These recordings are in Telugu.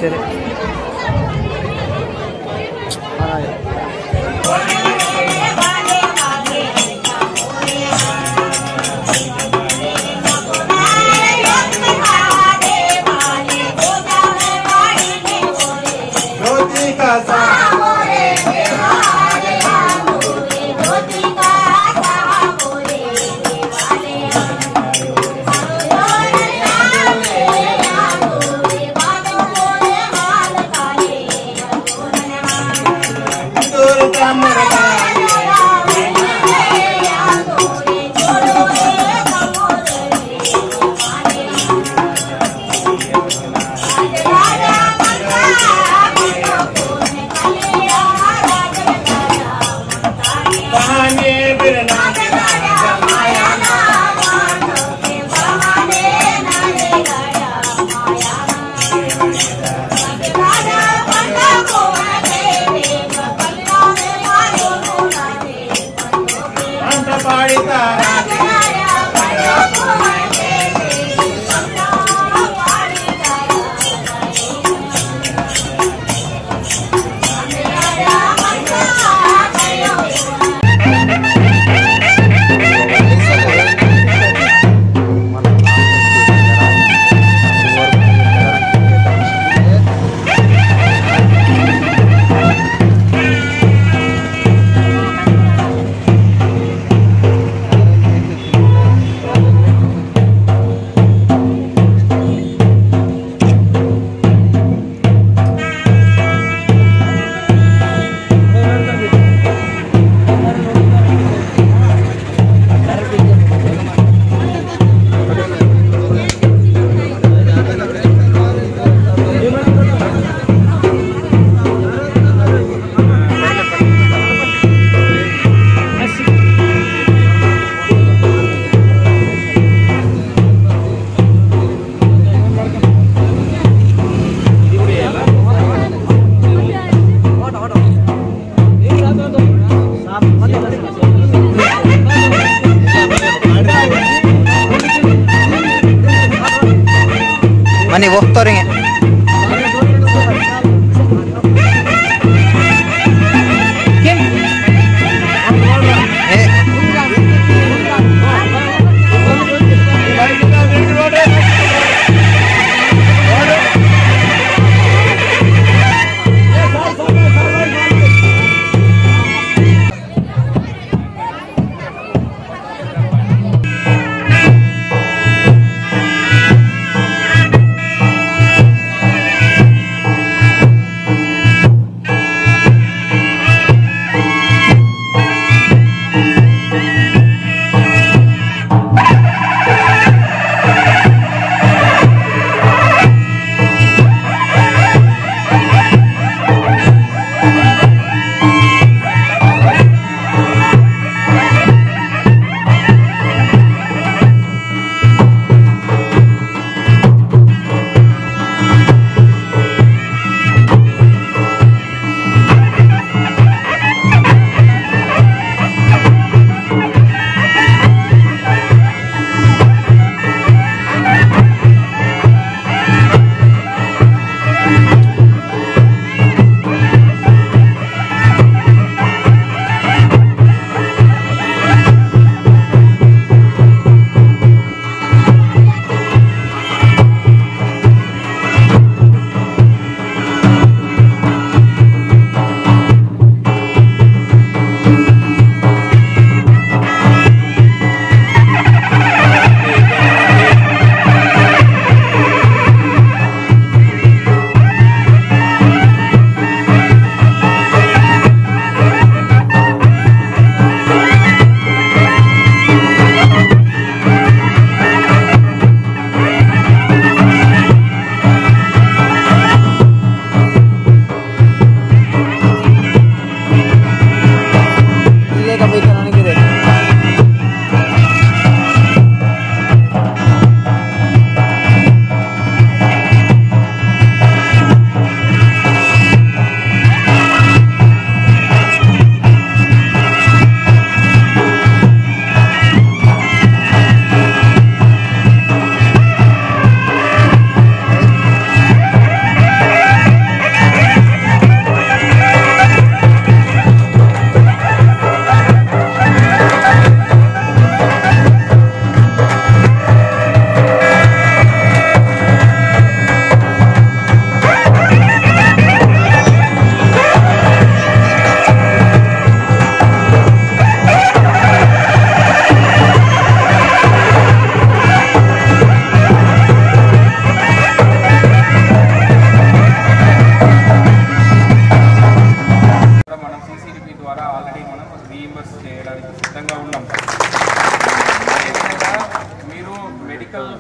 సరే ज्योति का सा दूर का मरदा कहानी बिरना अंत पाड़िता ಮನೆ ಹೋಗ್ತಾವ್ರಿ ¡Vamos!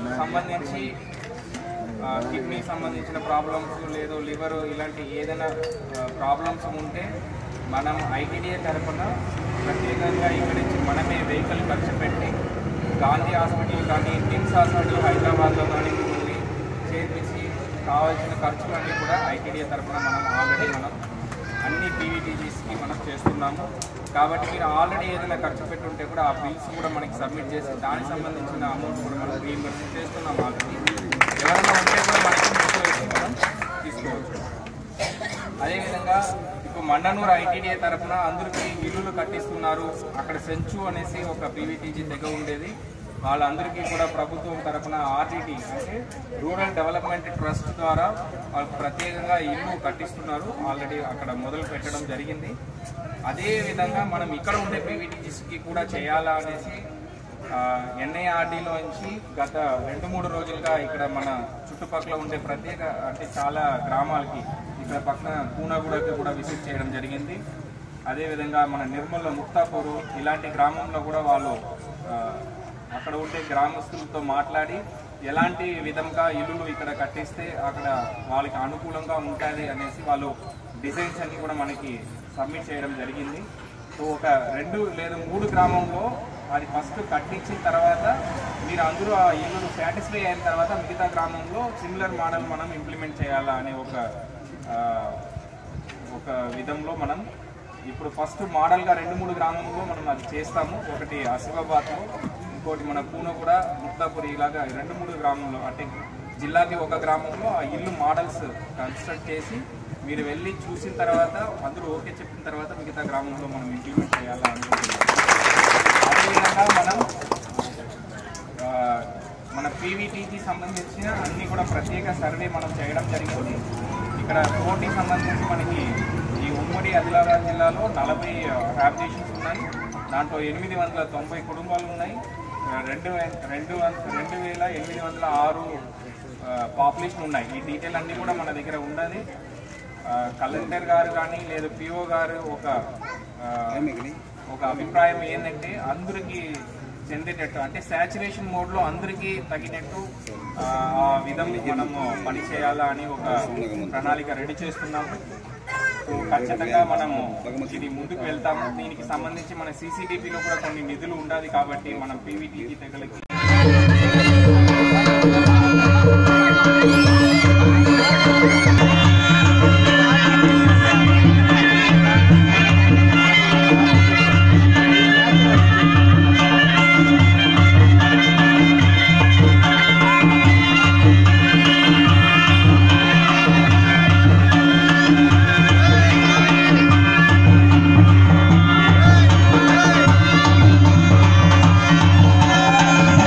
సంబంధించి కిడ్నీ సంబంధించిన ప్రాబ్లమ్స్ లేదు లివర్ ఇలాంటి ఏదైనా ప్రాబ్లమ్స్ ఉంటే మనం ఐటీడీఏ తరఫున ప్రత్యేకంగా ఇక్కడ నుంచి మనమే వెహికల్ ఖర్చు పెట్టి గాంధీ హాస్పిటల్ కానీ టిమ్స్ హాస్పిటల్ హైదరాబాద్లో కానీ మిమ్మల్ని చేర్పించి కావాల్సిన ఖర్చులన్నీ కూడా ఐటీడీఏ తరఫున మనం ఆల్రెడీ మనం అన్ని పీవీటీజీస్కి మనం చేస్తున్నాము కాబట్టి మీరు ఆల్రెడీ ఏదైనా ఖర్చు పెట్టుంటే కూడా ఆ బిల్స్ కూడా మనకి సబ్మిట్ చేసి దానికి సంబంధించిన అమౌంట్ కూడా మనం రీఇంబర్స్ చేస్తున్నాం ఆల్రెడీ ఎవరైనా ఉంటే కూడా మనకి ముక్కు వేసి మనం తీసుకోవచ్చు అదేవిధంగా ఇప్పుడు మండనూరు ఐటీడీఏ తరఫున అందరికీ ఇల్లులు కట్టిస్తున్నారు అక్కడ సెంచు అనేసి ఒక పీవీటీజీ దగ్గర ఉండేది వాళ్ళందరికీ కూడా ప్రభుత్వం తరఫున ఆర్టీటీ అంటే రూరల్ డెవలప్మెంట్ ట్రస్ట్ ద్వారా వాళ్ళకి ప్రత్యేకంగా ఇల్లు కట్టిస్తున్నారు ఆల్రెడీ అక్కడ మొదలు పెట్టడం జరిగింది అదే విధంగా మనం ఇక్కడ ఉండే పీవీటీజీస్కి కూడా చేయాలా అనేసి ఎన్ఐఆర్డీలోంచి గత రెండు మూడు రోజులుగా ఇక్కడ మన చుట్టుపక్కల ఉండే ప్రత్యేక అంటే చాలా గ్రామాలకి ఇక్కడ పక్కన పూనాగూడకి కూడా విజిట్ చేయడం జరిగింది అదేవిధంగా మన నిర్మల ముక్తాపూరు ఇలాంటి గ్రామంలో కూడా వాళ్ళు ఆ, అక్కడ ఉండే గ్రామస్తులతో మాట్లాడి ఎలాంటి విధంగా ఇల్లులు ఇక్కడ కట్టిస్తే అక్కడ వాళ్ళకి అనుకూలంగా ఉంటుంది అనేసి వాళ్ళు డిజైన్స్ అన్ని కూడా మనకి సబ్మిట్ చేయడం జరిగింది సో ఒక రెండు లేదా మూడు గ్రామంలో అది ఫస్ట్ కట్టించిన తర్వాత మీరు అందరూ ఆ ఇల్లు సాటిస్ఫై అయిన తర్వాత మిగతా గ్రామంలో సిమిలర్ మోడల్ మనం ఇంప్లిమెంట్ చేయాలా అనే ఒక ఆ, ఒక విధంలో మనం ఇప్పుడు ఫస్ట్ మోడల్గా రెండు మూడు గ్రామంలో మనం అది చేస్తాము ఒకటి ఆసిఫాబాద్లో ఇంకోటి మన పూన కూడా ముక్తాపురి ఇలాగా రెండు మూడు గ్రామంలో అంటే జిల్లాకి ఒక గ్రామంలో ఆ ఇల్లు మోడల్స్ కన్స్ట్రక్ట్ చేసి మీరు వెళ్ళి చూసిన తర్వాత అందరూ ఓకే చెప్పిన తర్వాత మిగతా గ్రామంలో మనం ఇంప్లిమెంట్ చేయాలా అనుకుంటున్నాం అదేవిధంగా మనం ఆ, మన పీవీటీకి సంబంధించిన అన్ని కూడా ప్రత్యేక సర్వే మనం చేయడం జరిగింది ఇక్కడ తోటి సంబంధించి మనకి ఈ ఉమ్మడి ఆదిలాబాద్ జిల్లాలో నలభై హ్యాబిటేషన్స్ ఉన్నాయి దాంట్లో ఎనిమిది వందల తొంభై కుటుంబాలు ఉన్నాయి ఆ, రెండు వే- రెండు వం- రెండు వేల ఎనిమిది వందల ఆరు పాపులేషన్ ఉన్నాయి ఈ డీటెయిల్ అన్నీ కూడా మన దగ్గర ఉన్నది ఆ, కలెక్టర్ గారు కానీ లేదా పిఓ గారు ఒక ఆ, ఒక అభిప్రాయం ఏంటంటే అందరికీ చెందేటట్టు అంటే సాచురేషన్ మోడ్లో అందరికీ తగినట్టు ఆ, ఆ విధం మనము పని చేయాలా అని ఒక ప్రణాళిక రెడీ చేస్తున్నాము సో ఖచ్చితంగా మనము ఇది ముందుకు వెళ్తాము దీనికి సంబంధించి మన సీసీటీవీలో కూడా కొన్ని నిధులు ఉండాలి కాబట్టి మనం పీవీటీకి తెగలకి Thank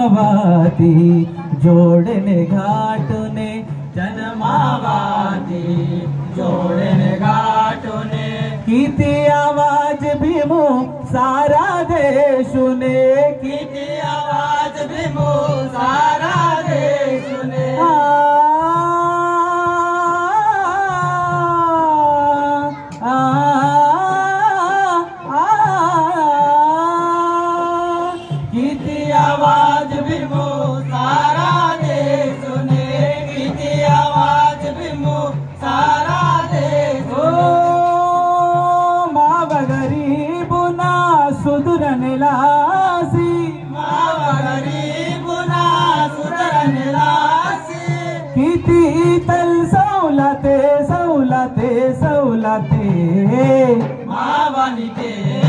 जनमावाती जोड़ने घाटने जनमावाती जोड़ने घाटने किती आवाज भीमू सारा देशुने किती आवाज भीमू सारा देशुने आ, आ, किती आवाज बिमो सारा देश सुने किती आवाज बिमो सारा देश माव गरीबुना सुधरने लासी माव गरीबुना सुधरने लासी किती तल सवलते सवलते सवलते मावानी के